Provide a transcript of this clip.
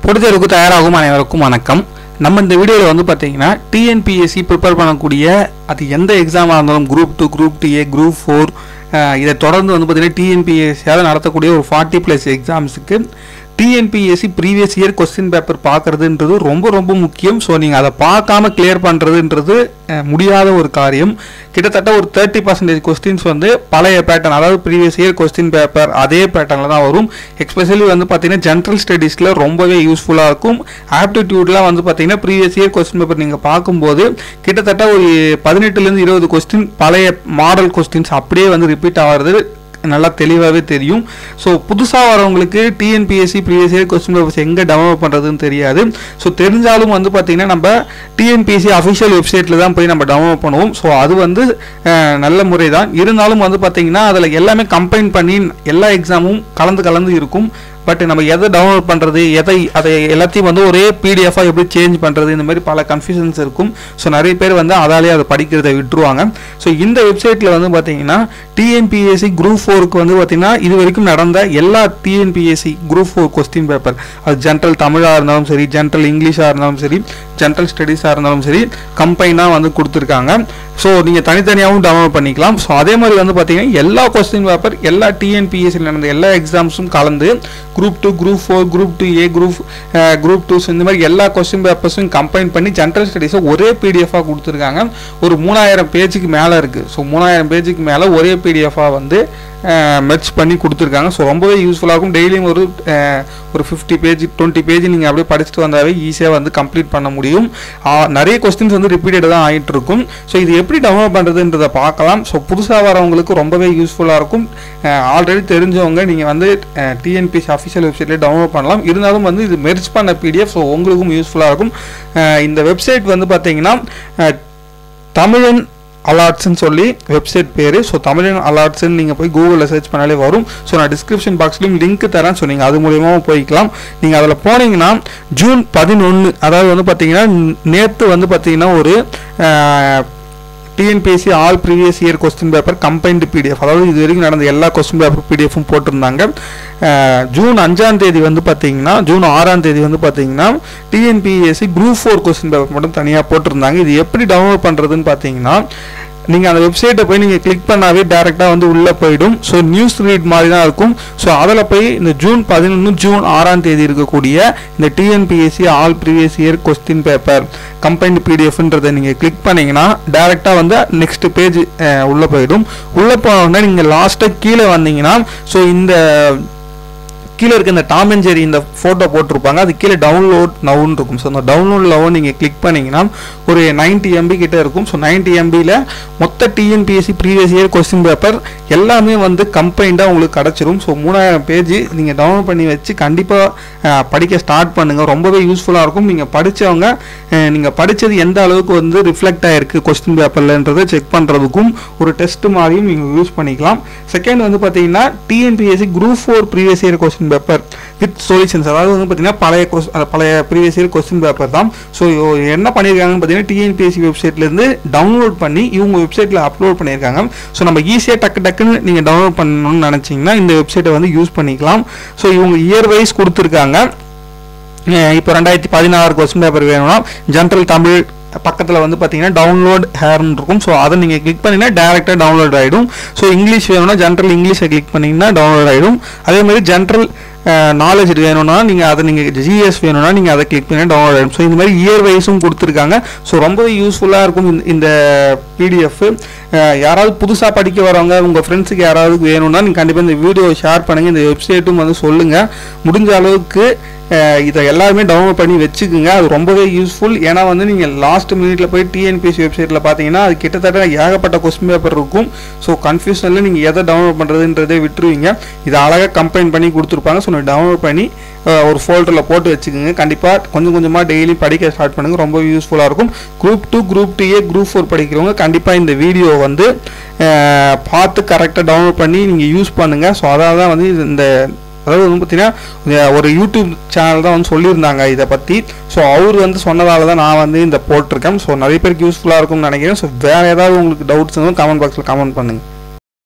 பொறுத்தவரைக்கும் தயாராகும் அனைவருக்கும் வணக்கம் நம்ம இந்த வீடியோவில் வந்து பார்த்தீங்கன்னா டிஎன்பிஎஸ்சி ப்ரிப்பேர் பண்ணக்கூடிய அது எந்த எக்ஸாமாக இருந்தாலும் group two group D A group four இதை தொடர்ந்து வந்து பார்த்தீங்கன்னா டிஎன்பிஎஸ்சியால் நடத்தக்கூடிய ஒரு ஃபார்ட்டி ப்ளஸ் எக்ஸாம்ஸுக்கு TNPSC previous year question paper பார்க்குறதுன்றது ரொம்ப ரொம்ப முக்கியம் ஸோ நீங்கள் அதை பார்க்காம கிளியர் பண்ணுறதுன்றது அஹ், முடியாத ஒரு காரியம் கிட்டத்தட்ட ஒரு தேர்ட்டி பர்சன்டேஜ் கொஸ்டின்ஸ் வந்து பழைய பேட்டர்ன் அதாவது ப்ரீவியஸ் இயர் கொஸ்டின் பேப்பர் அதே பேட்டர்னில் தான் வரும் எஸ்பெஷலி வந்து பார்த்தீங்கன்னா ஜென்ரல் ஸ்டடீஸில் ரொம்பவே யூஸ்ஃபுல்லாக இருக்கும் ஆப்டிடியூட்லாம் வந்து பார்த்தீங்கன்னா ப்ரீவியஸ் இயர் கொஸ்டின் பேப்பர் நீங்கள் பார்க்கும்போது கிட்டத்தட்ட ஒரு பதினெட்டுலேருந்து இருபது கொஸ்டின் பழைய மாடல் கொஸ்டின்ஸ் அப்படியே வந்து ரிப்பீட் ஆகிறது நல்லா தெளிவாகவே தெரியும் ஸோ புதுசாக வரவங்களுக்கு TNPSC previous year question papers எங்கே டெவலப் பண்ணுறதுன்னு தெரியாது ஸோ தெரிஞ்சாலும் வந்து பார்த்திங்கன்னா நம்ம டிஎன்பிஎஸ்சி அஃபிஷியல் வெப்சைட்டில் தான் போய் நம்ம டவுன்லோட் பண்ணுவோம் ஸோ அது வந்து அஹ், நல்ல முறை தான் இருந்தாலும் வந்து பார்த்திங்கன்னா அதில் எல்லாமே கம்பைன் பண்ணி எல்லா எக்ஸாமும் கலந்து கலந்து இருக்கும் பட் நம்ம எதை டவுன்லோட் பண்ணுறது எதை அதை எல்லாத்தையும் வந்து ஒரே பிடிஎஃபாக எப்படி சேஞ்ச் பண்ணுறது இந்த மாதிரி பல கன்ஃபியூஷன்ஸ் இருக்கும் ஸோ நிறைய பேர் வந்து அதாலே அதை படிக்கிறதை விட்டுருவாங்க ஸோ இந்த வெப்சைட்டில் வந்து பார்த்தீங்கன்னா டிஎன்பிஎஸ்சி குரூப் ஃபோருக்கு வந்து பார்த்தீங்கன்னா இது வரைக்கும் நடந்த எல்லா TNPSC group four question paper அது ஜென்ரல் தமிழாக இருந்தாலும் சரி ஜென்ரல் இங்கிலீஷாக இருந்தாலும் சரி ஜென்ரல் ஸ்டடீஸாக இருந்தாலும் சரி கம்பைனாக வந்து கொடுத்துருக்காங்க ஸோ நீங்கள் தனித்தனியாகவும் டவுன்லோட் பண்ணிக்கலாம் ஸோ அதே மாதிரி வந்து பார்த்தீங்கன்னா எல்லா கொஸ்டின் பேப்பர் எல்லா டிஎன்பிஎஸ்சியில் நடந்த எல்லா எக்ஸாம்ஸும் கலந்து group two group four group two A group group டூஸ் இந்த மாதிரி எல்லா கொஸ்டின் பேப்பர்ஸும் கம்பைன் பண்ணி ஜென்ரல் ஸ்டடீஸை ஒரே பிடிஎஃபாக கொடுத்துருக்காங்க ஒரு மூணாயிரம் பேஜுக்கு மேலே இருக்குது ஸோ மூணாயிரம் பேஜுக்கு மேலே ஒரே பிடிஎஃபாக வந்து மெர்ச் பண்ணி கொடுத்துருக்காங்க ஸோ ரொம்பவே யூஸ்ஃபுல்லாக இருக்கும் டெய்லியும் ஒரு அஹ், ஒரு ஃபிஃப்டி பேஜ் டுவெண்ட்டி பேஜ் நீங்கள் அப்படியே படிச்சுட்டு வந்தாவே ஈஸியாக வந்து கம்ப்ளீட் பண்ண முடியும் ஆ, நிறைய கொஸ்டின்ஸ் வந்து ரிப்பீட்டட் தான் ஆகிட்டு இருக்கும் ஸோ இது எப்படி டவுன்லோட் பண்ணுறதுன்றதை பார்க்கலாம் ஸோ புதுசாக வரவங்களுக்கு ரொம்பவே யூஸ்ஃபுல்லாக இருக்கும் ஆல்ரெடி தெரிஞ்சவங்க நீங்கள் வந்து டிஎன்பிஎஸ்சி அஃபிஷியல் வெப்சைட்லேயே டவுன்லோட் பண்ணலாம் இருந்தாலும் வந்து இது மெர்ச் பண்ண பிடிஎஃப் ஸோ உங்களுக்கும் யூஸ்ஃபுல்லாக இருக்கும் அஹ், இந்த வெப்சைட் வந்து பார்த்தீங்கன்னா அஹ், தமிழன் அலாட்ஸ்ன்னு சொல்லி வெப்சைட் பேர் ஸோ தமிழன் அலாட்ஸ்ன்னு நீங்கள் போய் கூகுளில் சர்ச் பண்ணாலே வரும் ஸோ நான் டிஸ்கிரிப்ஷன் பாக்ஸ்லையும் லிங்க் தரேன் ஸோ நீங்கள் அது மூலியமாக போய்க்கலாம் நீங்கள் அதில் போனீங்கன்னா ஜூன் பதினொன்று அதாவது வந்து பார்த்தீங்கன்னா நேற்று வந்து பார்த்தீங்கன்னா ஒரு TNPSC all previous year question paper combined PDF அதாவது இது வரைக்கும் நடந்த எல்லா கொஸ்டின் பேப்பர் பிடிஎஃப்பும் போட்டிருந்தாங்க அஹ், ஜூன் அஞ்சாம் தேதி வந்து பார்த்தீங்கன்னா ஜூன் ஆறாம் தேதி வந்து பார்த்தீங்கன்னா TNPSC group four question paper மட்டும் தனியாக போட்டிருந்தாங்க இது எப்படி டவுன்லோட் பண்ணுறதுன்னு பார்த்தீங்கன்னா நீங்கள் அந்த வெப்சைட்டை போய் நீங்கள் கிளிக் பண்ணாவே டேரெக்டாக வந்து உள்ளே போயிடும் ஸோ நியூஸ் ரீட் மாதிரி தான் இருக்கும் ஸோ அதில் போய் இந்த ஜூன் பதினொன்று ஜூன் ஆறாம் தேதி இருக்கக்கூடிய இந்த TNPSC all previous year question paper combined பிடிஎஃப்ன்றதை நீங்கள் கிளிக் பண்ணீங்கன்னா டேரெக்டாக வந்து நெக்ஸ்ட் பேஜ் உள்ளே போயிடும் உள்ளே போனோடனே நீங்கள் லாஸ்ட்டாக கீழே வந்தீங்கன்னா ஸோ இந்த கீழே இருக்க இந்த டாம் அண்ட் ஜெரி இந்த ஃபோட்டோ போட்டிருப்பாங்க அது கீழே டவுன்லோட் நவுன்னு இருக்கும் ஸோ அந்த டவுன்லோட் லவ் நீங்கள் கிளிக் பண்ணீங்கன்னா ஒரு 90 எம்பி கிட்ட இருக்கும் ஸோ 90 எம்பியில் மொத்த TNPSC previous year question paper எல்லாமே வந்து கம்பைண்டாக உங்களுக்கு கிடச்சிரும் ஸோ மூணாயிரம் பேஜ் நீங்கள் டவுன்லோட் பண்ணி வச்சு கண்டிப்பாக படிக்க ஸ்டார்ட் பண்ணுங்கள் ரொம்பவே யூஸ்ஃபுல்லாக இருக்கும் நீங்கள் படித்தவங்க நீங்கள் படித்தது எந்த அளவுக்கு வந்து ரிஃப்ளெக்ட் ஆகிருக்கு கொஸ்டின் பேப்பர்லன்றதை செக் பண்ணுறதுக்கும் ஒரு டெஸ்ட் மாதிரியும் நீங்கள் யூஸ் பண்ணிக்கலாம் செகண்ட் வந்து பார்த்தீங்கன்னா TNPSC group four previous year question paper with solutions அதாவது வந்து பார்த்தீங்கன்னா பழைய கொஸ் அஹ் பழைய ப்ரீவியஸ் இயர் கொஸ்டின் பேப்பர் தான் ஸோ என்ன பண்ணியிருக்காங்கன்னு பார்த்தீங்கன்னா டிஎன்பிஎஸ்சி வெப்சைட்லேருந்து டவுன்லோட் பண்ணி இவங்க வெப்சைட்டில் அப்லோட் பண்ணியிருக்காங்க ஸோ நம்ம ஈஸியாக டக்கு டக்குன்னு நீங்கள் டவுன்லோட் பண்ணணும்னு நினச்சிங்கன்னா இந்த வெப்சைட்டை வந்து யூஸ் பண்ணிக்கலாம் ஸோ இவங்க இயர் வைஸ் கொடுத்துருக்காங்க அஹ் இப்போ ரெண்டாயிரத்தி பதினாறு கொஸ்டின் பேப்பர் வேணும்னா ஜென்ரல் தமிழ் பக்கத்தில் வந்து பார்த்தீங்கன்னா டவுன்லோட் ஹேர்னு இருக்கும் ஸோ அதை நீங்கள் கிளிக் பண்ணிங்கன்னா டேரெக்டாக டவுன்லோட் ஆகிடும் ஸோ இங்கிலீஷ் வேணும்னா ஜென்ரல் இங்கிலீஷை கிளிக் பண்ணிங்கன்னா டவுன்லோட் ஆகிடும் அதே மாதிரி ஜென்ரல் நாலேஜ் வேணும்னா நீங்கள் அதை நீங்கள் ஜிஎஸ் வேணும்னா நீங்கள் அதை கிளிக் பண்ணி டவுன்லோட் ஆகிடும் ஸோ இந்த மாதிரி இயர் வைஸும் கொடுத்துருக்காங்க ஸோ ரொம்பவே யூஸ்ஃபுல்லாக இருக்கும் இந்த- இந்த பிடிஎஃப் யாராவது புதுசாக படிக்க வரவங்க உங்கள் ஃப்ரெண்ட்ஸுக்கு யாராவது வேணும்னா நீங்கள் கண்டிப்பாக இந்த வீடியோ ஷேர் பண்ணுங்கள் இந்த வெப்சைட்டும் வந்து சொல்லுங்கள் முடிஞ்ச அளவுக்கு அஹ், இதை எல்லாருமே டவுன்லோட் பண்ணி வச்சுக்குங்க அது ரொம்பவே யூஸ்ஃபுல் ஏன்னா வந்து நீங்கள் லாஸ்ட் மினிட்ல போய் டிஎன்பிஎஸ்சி வெப்சைட்டில் பார்த்தீங்கன்னா அது கிட்டத்தட்ட ஏகப்பட்ட கொஸ்டின் பேப்பர் இருக்கும் ஸோ கன்ஃபியூஷனில் நீங்கள் எதை டவுன்லோட் பண்ணுறதுன்றதே விட்டுருவீங்க இதை அழகாக கம்பைன் பண்ணி கொடுத்துருப்பாங்க ஸோ டவுன்லோட் பண்ணி அஹ், ஒரு ஃபோல்டரில் போட்டு வச்சுக்கோங்க கண்டிப்பாக கொஞ்சம் கொஞ்சமாக டெய்லி படிக்க ஸ்டார்ட் பண்ணுங்கள் ரொம்ப யூஸ்ஃபுல்லாக இருக்கும் group two group two A group four படிக்கிறவங்க கண்டிப்பாக இந்த வீடியோ வந்து அஹ், பார்த்து கரெக்டாக டவுன்லோட் பண்ணி நீங்கள் யூஸ் பண்ணுங்கள் ஸோ அதாவது தான் வந்து இது- இந்த அதாவது வந்து பார்த்தீங்கன்னா ஒரு யூடியூப் சேனல் தான் வந்து சொல்லியிருந்தாங்க இதை பற்றி ஸோ அவர் வந்து சொன்னதால தான் நான் வந்து இந்த போட்டிருக்கேன் ஸோ நிறைய பேருக்கு யூஸ்ஃபுல்லாக இருக்கும்னு நினைக்கிறேன் ஸோ வேறு ஏதாவது உங்களுக்கு டவுட்ஸ் இருந்தாலும் கமெண்ட் பாக்ஸில் கமெண்ட் பண்ணுங்கள்